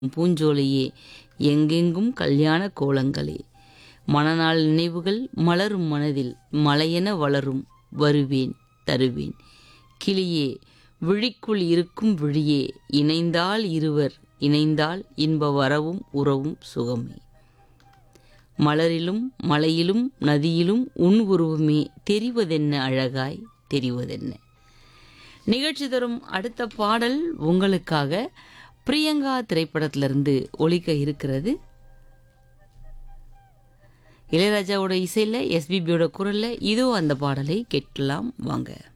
பூஞ்சோலையே எங்கெங்கும் கல்யாண கோலங்களே மணநாள் நினைவுகள் மலரும் மனதில் மலையென வளரும் வருவேன் தருவேன் கிளியே விழிக்குள் இருக்கும் விழியே இணைந்தால் இருவர் இணைந்தால் இன்ப வரவும் உறவும் சுகமே மலரிலும் மலையிலும் நதியிலும் உன் உருவமே தெரிவதென்ன அழகாய் தெரிவதென்ன நிகழ்ச்சி தரும் அடுத்த பாடல் உங்களுக்காக பிரியங்கா திரைப்படத்திலிருந்து ஒலிக்க இருக்கிறது இளையராஜாவோட இசையில் எஸ்பிபியோட குரலில் இதோ அந்த பாடலை கேட்கலாம் வாங்க